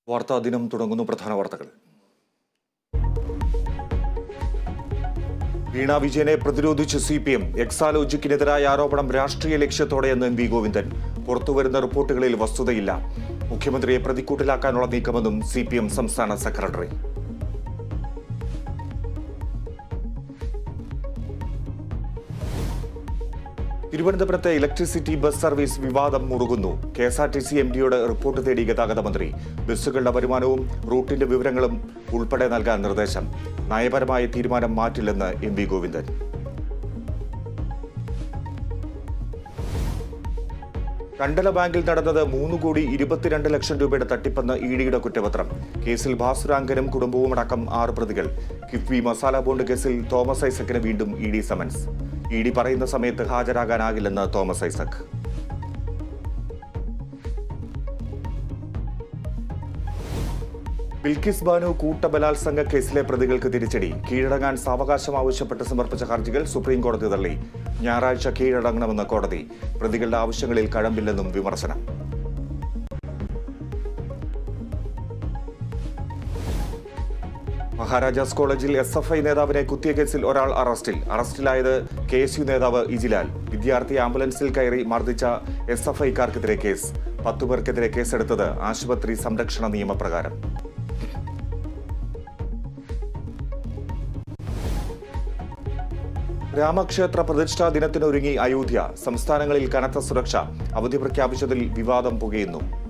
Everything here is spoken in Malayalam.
വാർത്താ ദിനം തുടങ്ങുന്നു പ്രധാന വാർത്തകൾ വീണ വിജയനെ പ്രതിരോധിച്ച് സി പി എം എക്സാലോജിക്കിനെതിരായ ആരോപണം രാഷ്ട്രീയ ലക്ഷ്യത്തോടെയെന്ന് എം വി ഗോവിന്ദൻ പുറത്തുവരുന്ന റിപ്പോർട്ടുകളിൽ വസ്തുതയില്ല മുഖ്യമന്ത്രിയെ പ്രതിക്കൂട്ടിലാക്കാനുള്ള നീക്കമെന്നും സി പി എം സംസ്ഥാന സെക്രട്ടറി തിരുവനന്തപുരത്തെ ഇലക്ട്രിസിറ്റി ബസ് സർവീസ് വിവാദം മുറുകുന്നു K S R T C M ഡിയോട് റിപ്പോർട്ട് തേടി ഗതാഗത മന്ത്രി ബസ്സുകളുടെ വരുമാനവും റൂട്ടിന്റെ വിവരങ്ങളും ഉൾപ്പെടെ നൽകാൻ നിർദ്ദേശം നയപരമായ തീരുമാനം മാറ്റില്ലെന്ന് എം വി ഗോവിന്ദൻ കണ്ടല ബാങ്കിൽ നടന്നത് മൂന്ന് കോടി ഇരുപത്തിരണ്ട് ലക്ഷം രൂപയുടെ തട്ടിപ്പെന്ന് ഇ ഡിയുടെ കുറ്റപത്രം കേസിൽ ഭാസുരാങ്കനും കുടുംബവും അടക്കം ആറ് പ്രതികൾ കിഫ്ബി മസാല ബോണ്ട് കേസിൽ തോമസ് ഐസക്കിന് വീണ്ടും E D summons E D പറയുന്ന സമയത്ത് ഹാജരാകാനാകില്ലെന്ന് തോമസ് ഐസക് ബിൽക്കിസ് ബാനു കൂട്ടബലാത്സംഗ കേസിലെ പ്രതികൾക്ക് തിരിച്ചടി കീഴടങ്ങാൻ സാവകാശം ആവശ്യപ്പെട്ട് സമർപ്പിച്ച ഹർജികൾ സുപ്രീം കോടതി തള്ളി ഞായറാഴ്ച കീഴടങ്ങണമെന്ന് കോടതി പ്രതികളുടെ ആവശ്യങ്ങളിൽ കഴമ്പില്ലെന്നും വിമർശനം മഹാരാജാസ് കോളേജിൽ എസ് എഫ് ഐ നേതാവിനെ കുത്തിയ കേസിൽ ഒരാൾ അറസ്റ്റിൽ അറസ്റ്റിലായത് കെ എസ് യു നേതാവ് ഇജിലാൽ വിദ്യാർത്ഥി ആംബുലൻസിൽ കയറി മർദ്ദിച്ച എസ് എഫ് ഐക്കാർക്കെതിരെ കേസ് പത്തുപേർക്കെതിരെ കേസെടുത്തത് ആശുപത്രി സംരക്ഷണ നിയമപ്രകാരം രാമക്ഷേത്ര പ്രതിഷ്ഠാ ദിനത്തിനൊരുങ്ങി അയോധ്യ സംസ്ഥാനങ്ങളിൽ കനത്ത സുരക്ഷ അവധി പ്രഖ്യാപിച്ചതിൽ വിവാദം പുകയുന്നു